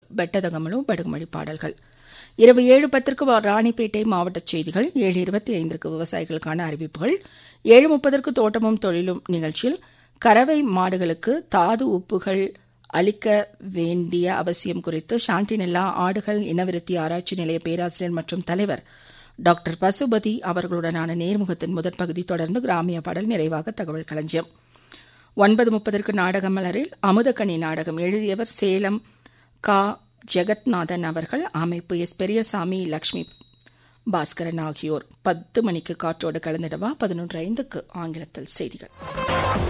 பெட்டதகமலு படுகுமொழி பாடல்கள் இரவு ஏழு பத்திற்கு ராணிப்பேட்டை மாவட்ட செய்திகள் ஏழு இருபத்தி ஐந்திற்கு விவசாயிகளுக்கான அறிவிப்புகள் ஏழு முப்பதற்கு தோட்டமும் தொழிலும் நிகழ்ச்சியில் கறவை மாடுகளுக்கு தாது உப்புகள் அளிக்க வேண்டிய அவசியம் குறித்து ஷாண்டினில்லா ஆடுகள் இனவிருத்தி ஆராய்ச்சி நிலைய பேராசிரியர் மற்றும் தலைவர் டாக்டர் பசுபதி அவர்களுடனான நேர்முகத்தின் முதற் பகுதி தொடர்ந்து கிராமிய பாடல் நிறைவாக தகவல் களஞ்சியம் ஒன்பது முப்பதற்கு நாடக மலரில் அமுதக்கனி நாடகம் எழுதியவர் சேலம் கா ஜெகத்நாதன் அவர்கள் அமைப்பு எஸ் பெரியசாமி லக்ஷ்மி பாஸ்கரன் ஆகியோர் பத்து மணிக்கு காற்றோடு கலந்திடவா பதினொன்று ஐந்துக்கு ஆங்கிலத்தில் செய்திகள்